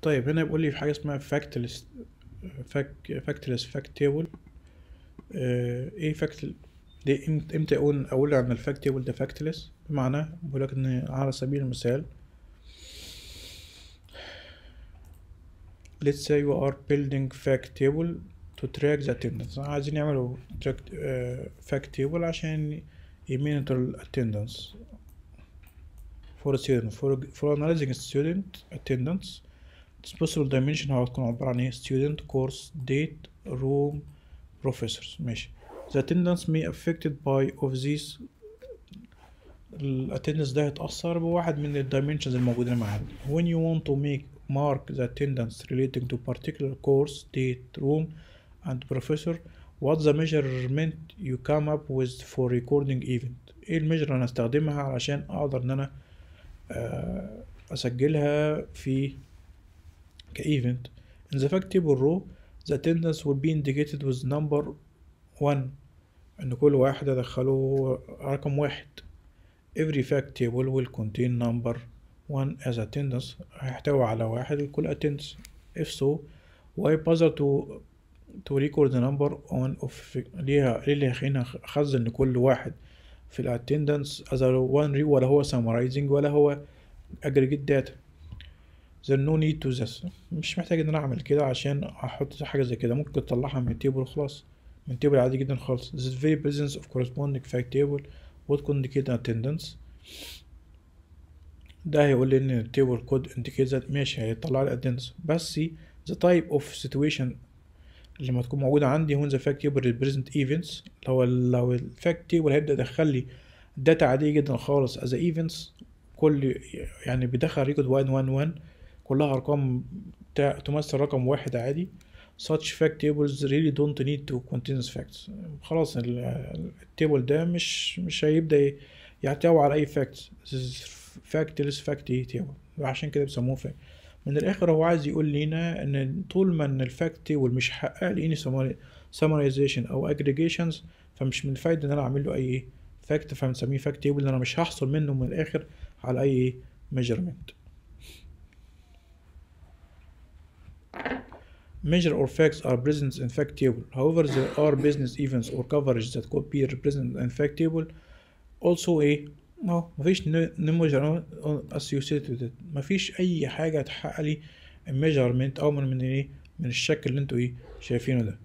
طيب هنا بيقول لي في حاجة اسمها فاكتلس فاك فاكتلس فاكت تيبل ايه فاكت ليه امتى امتى اقول اقول عن الفاكت تيبل ده فاكتلس بمعنى بقول لك ان على سبيل المثال let's say you are building fact table to track the attendance عايزين يعملوا track uh, fact table عشان يمونيتور ال attendance for a student for, for analyzing student attendance its possible dimension هتكون عبارة عن ايه student course date room professors ماشي the attendance may affected by of these الاتندنس ده هيتأثر بواحد من الدايمنشنز الموجودين معانا when you want to make mark the attendance relating to particular course date room and professor what the measurement you come up with for recording event ايه الميجر اللي انا هستخدمها علشان اقدر ان انا اسجلها في كايفنت in the fact table row the attendance will be indicated with number 1 ان كل واحد ادخله رقم واحد every fact table will contain number 1 as attendance هيحتوي على واحد لكل attendance if so why bother to to record the number on of ليه ليه اللي هيخلينا اخزن لكل واحد في الاتندنس as a one row ولا هو summarizing ولا هو aggregate data there no need to this مش محتاج ان انا اعمل كده عشان احط حاجه زي كده ممكن اطلعها من التيبل وخلاص من تيبل عادي جدا خالص this very presence of corresponding fact table would indicate attendance ده هيقول لي ان التيبل كود indicate that ماشي هيطلع لي attendance بس the type of situation اللي ما تكون موجودة عندي هون the fact table represent events لو لو الفاكت تيبل هيبدأ يدخل لي داتا عادية جدا خالص as a events كل يعني بيدخل ريكورد 1 1 1 كلها أرقام تمثل رقم واحد عادي such fact tables really don't need to continuous facts خلاص التيبل ده مش مش هيبدأ يحتوي على أي facts this is factless fact table عشان كده بيسموه fact من الآخر هو عايز يقول لنا إن طول ما إن الفاكت تيبل مش حقق لي summarization أو aggregations فمش من الفايدة إن أنا أعمل له أي فاكت فبنسميه فاكت تيبل إن أنا مش هحصل منه من الآخر على أي measurement measure or facts are present in fact table. However, there are business events or coverage that could be represented in fact table. Also ايه no مفيش measure associated with it مفيش أي حاجة تحقق لي measurement أو من من ايه من الشكل اللي انتوا ايه شايفينه ده.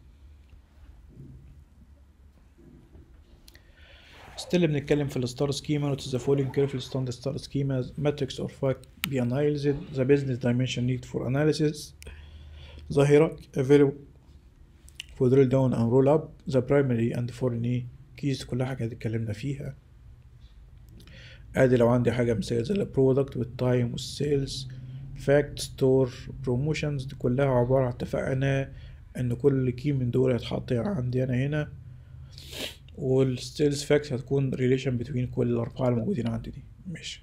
Still بنتكلم في الستار schema notice the following carefully standard star schema matrix or fact be analyzed the business dimension need for analysis ظاهرة available for drill down and roll up the primary and foreign keys كلها حاجة اتكلمنا فيها ادي لو عندي حاجة مثال زي البرودكت والتايم والسيلز فاكت ستور بروموشنز دي كلها عبارة عن اتفقنا ان كل كي من دول هيتحط عندي انا هنا والسيلز فاكت هتكون ريليشن بين كل الاربعة الموجودين عندي دي ماشي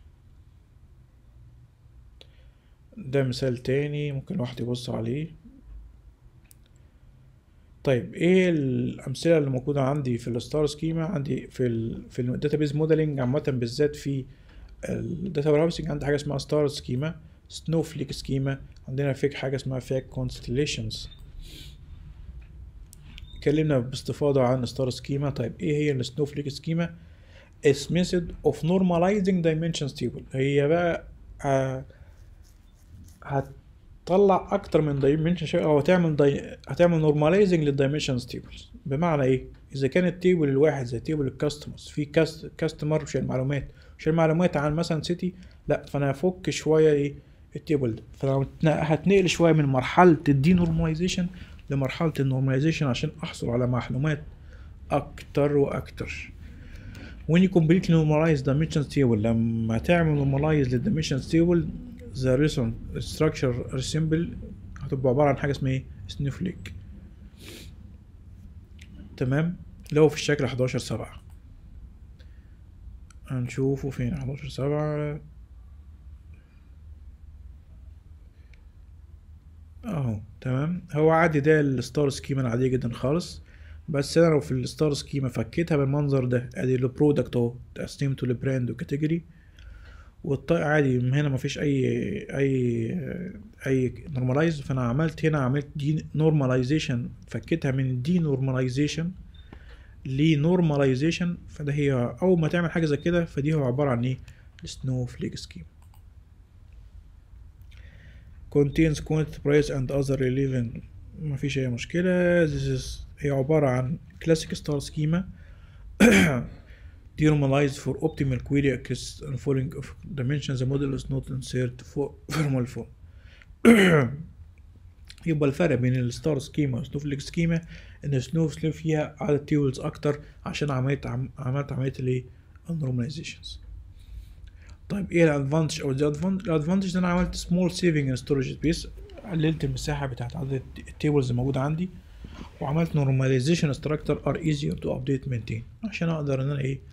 ده مثال تاني ممكن الواحد يبص عليه طيب ايه الامثله اللي موجوده عندي في الستار سكيما عندي في ال في الداتابيز موديلنج عامه بالذات في الداتا هاوسنج عندي حاجه اسمها ستار سكيما سنو فليك سكيما عندنا فيك حاجه اسمها فيك كونستليشنز اتكلمنا باستفاضه عن ستار سكيما طيب ايه هي السنو فليك سكيما is method of normalizing dimensions table هي بقى آه هتطلع اكتر من دايمنشن او هتعمل داي... هتعمل نورماليزنج للدايمنشنز تيبلز بمعنى ايه اذا كان التيبل الواحد زي تيبل الكاستمرز في كاست... كاستمر شايل معلومات شايل معلومات عن مثلا سيتي لا فانا هفك شويه ايه التيبل ده فانا هتنقل شويه من مرحله الدي نورماليزيشن لمرحله النورماليزيشن عشان احصل على معلومات اكتر واكتر when you completely normalize dimensions table لما تعمل normalize للdimensions table the reason structure resemble هتبقى عبارة عن حاجة اسمها ايه سنوفليك تمام لو في الشكل حداشر سبعة هنشوفه فين حداشر سبعة اهو تمام هو عادي ده الستار سكيما العادية جدا خالص بس انا لو في الستار سكيما فكيتها بالمنظر ده ادي البرودكت اهو تقسيمته لبراند وكاتيجوري والطاقة عادي من هنا مفيش اي اي اي نورماليز فانا عملت هنا عملت دي نورماليزيشن فكيتها من دي نورماليزيشن لنورماليزيشن فده هي اول ما تعمل حاجه زي كده فدي هو عباره عن ايه السنو فليك سكيم contains quantity price and other relevant مفيش اي مشكله this is هي عباره عن classic star schema denormalized for optimal query across the following of dimensions the model is not insert for formal form يبقى الفرق بين الستار سكيما والسنوفليك سكيما ان السنوفليك فيها عدد تيبلز اكتر عشان عملت عم... عملت عمليه الايه النورماليزيشنز طيب ايه الادفانتج او الادفانتج الادفانتج ان انا عملت سمول سيفنج ان ستورج سبيس قللت المساحه بتاعت عدد التيبلز الموجوده عندي وعملت نورماليزيشن ستراكتر ار ايزير تو ابديت مينتين عشان اقدر ان انا ايه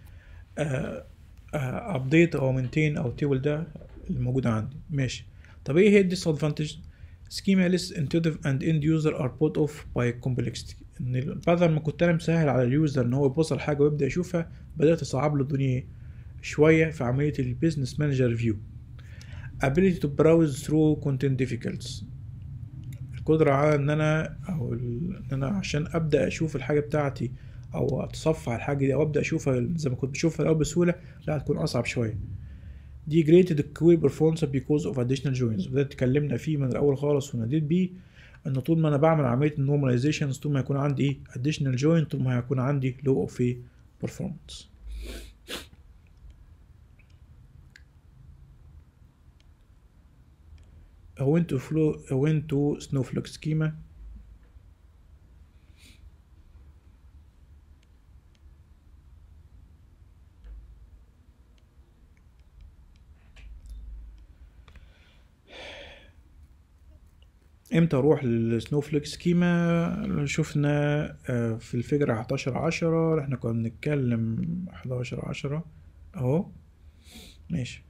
ابديت او مينتين او التيبل ده الموجود عندي ماشي طب ايه هي الديس ادفانتج schema less intuitive and end user are put off by complexity ان بدل ما كنت انا مسهل على اليوزر ان هو يبص على حاجه ويبدا يشوفها بدات اصعب له الدنيا شويه في عمليه البيزنس مانجر فيو ability to browse through content difficulties القدرة على ان انا او ان انا عشان ابدا اشوف الحاجة بتاعتي او اتصفح الحاجة دي او ابدا اشوفها زي ما كنت بشوفها الاول بسهولة لا هتكون اصعب شوية degraded query performance because of additional joins وده اتكلمنا فيه من الاول خالص وناديت بيه ان طول ما انا بعمل عملية النورماليزيشن طول ما يكون عندي ايه additional join طول ما هيكون عندي low of performance when to flow when to snowflake schema امتى اروح للسنوفليك سكيما شفنا في الفجر 11 عشرة احنا كنا بنتكلم 11 عشرة اهو ماشي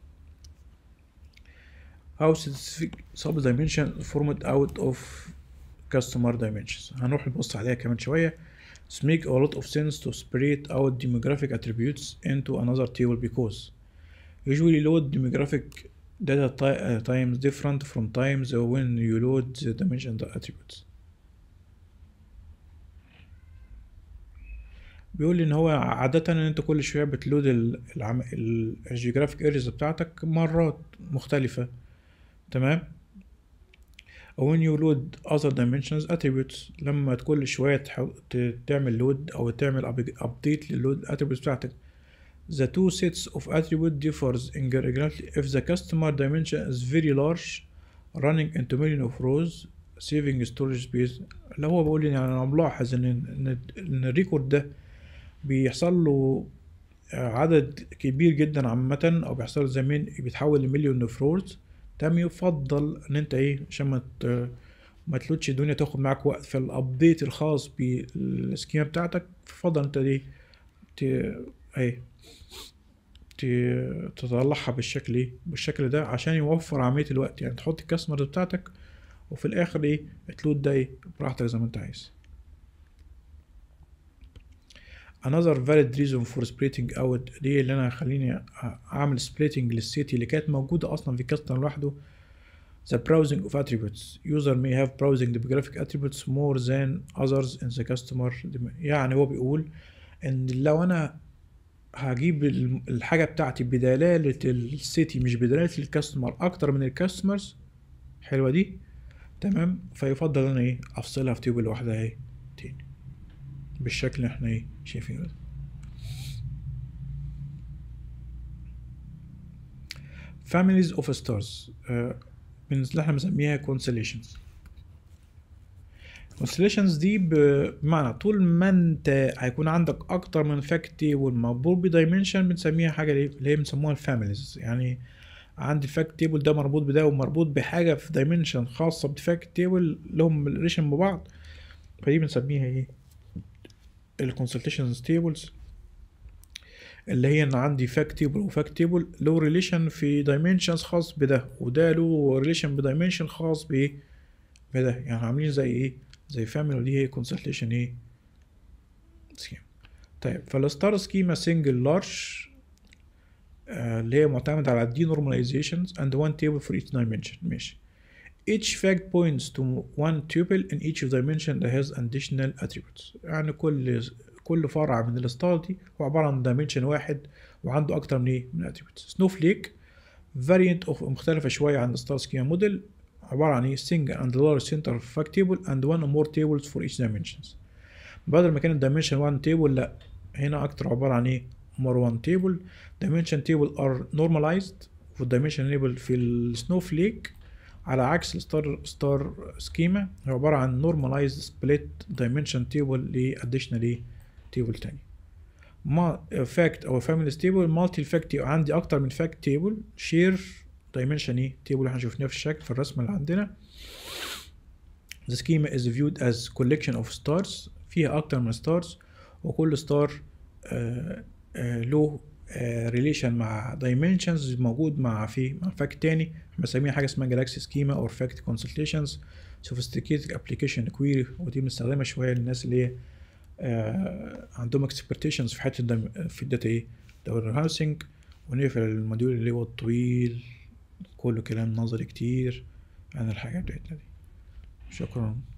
how specific sub dimension formed out of customer dimensions هنروح نبص عليها كمان شوية to make a lot of sense to separate out demographic attributes into another table because usually load demographic data uh, times different from times when you load the dimension attributes بيقول لي ان هو عادة ان انت كل شوية بتلود العم... الجيوغرافيك اريز بتاعتك مرات مختلفة تمام when you load other dimensions attributes لما كل شوية تحاول تعمل load أو تعمل update للود attributes بتاعتك the two sets of attribute differs in regularity if the customer dimension is very large running into million of rows saving storage space اللي هو بقول يعني أنا ملاحظ إن إن إن الريكورد ده بيحصل له عدد كبير جدا عامة أو بيحصل له زمان بيتحول لمليون اوف روز تم يفضل ان انت ايه عشان ما ما تلوتش الدنيا تاخد معاك وقت في الابديت الخاص بالسكيما بتاعتك فضل انت دي ت... ايه ت... تطلعها بالشكل ايه بالشكل ده عشان يوفر عملية الوقت يعني تحط الكاستمرز بتاعتك وفي الاخر ايه تلود ده ايه براحتك زي ما انت عايز another valid reason for splitting out دي اللي انا خليني اعمل splitting للسيتي اللي كانت موجودة اصلا في كاستمر لوحده the browsing of attributes user may have browsing demographic attributes more than others in the customer يعني هو بيقول ان لو انا هجيب الحاجة بتاعتي بدلالة السيتي مش بدلالة الكاستمر اكتر من الكاستمرز حلوة دي تمام فيفضل انا ايه افصلها في تيبل لوحدها ايه تاني بالشكل اللي احنا ايه شايفينه ده families of stars آه من اللي احنا بنسميها constellations constellations دي بمعنى طول ما انت هيكون عندك اكتر من فاكتي والمربوط بدايمنشن بنسميها حاجه اللي هي بنسموها الفاميليز يعني عندي الفاكت تيبل ده مربوط بده ومربوط بحاجه في دايمنشن خاصه بفاكت تيبل لهم ريليشن ببعض فدي بنسميها ايه الكونسلتيشن تيبلز اللي هي ان عندي فاكت تيبل وفاكت تيبل له ريليشن في دايمنشنز خاص بده وده له ريليشن بدايمنشن خاص بايه بده يعني عاملين زي ايه زي فاميلي ودي هي كونسلتيشن ايه سكيم طيب فالستار سكيما سنجل لارج اللي هي معتمد على الدي نورماليزيشنز اند وان تيبل فور ايتش دايمنشن ماشي each fact points to one tuple in each of dimension that has additional attributes يعني كل كل فرع من الستار دي هو عبارة عن dimension واحد وعنده أكتر من إيه من attributes snowflake variant of مختلفة شوية عن الستار سكيما موديل عبارة عن إيه single and large center fact table and one or more tables for each dimensions بدل ما كانت dimension 1 table لا هنا أكتر عبارة عن إيه more one table dimension table are normalized والdimension table في السنوفليك على عكس الستار ستار سكيما هو عبارة عن normalized split dimension table ل additional table تاني ما fact أو family table multi fact عندي أكتر من fact table share dimension ايه table احنا شفناه في الشكل في الرسمة اللي عندنا the schema is viewed as collection of stars فيها أكتر من stars وكل star آه آه له ريليشن مع dimensions موجود مع في مع فاكت تاني بنسميها حاجه اسمها جالاكسي سكيما اور فاكت كونسلتيشنز sophisticated application query ودي بنستخدمها شويه للناس اللي هي آه عندهم اكسبكتيشنز في حته الدم في الداتا ايه داتا هاوسنج ونقفل الموديول اللي هو الطويل كله كلام نظري كتير عن الحاجات بتاعتنا دي شكرا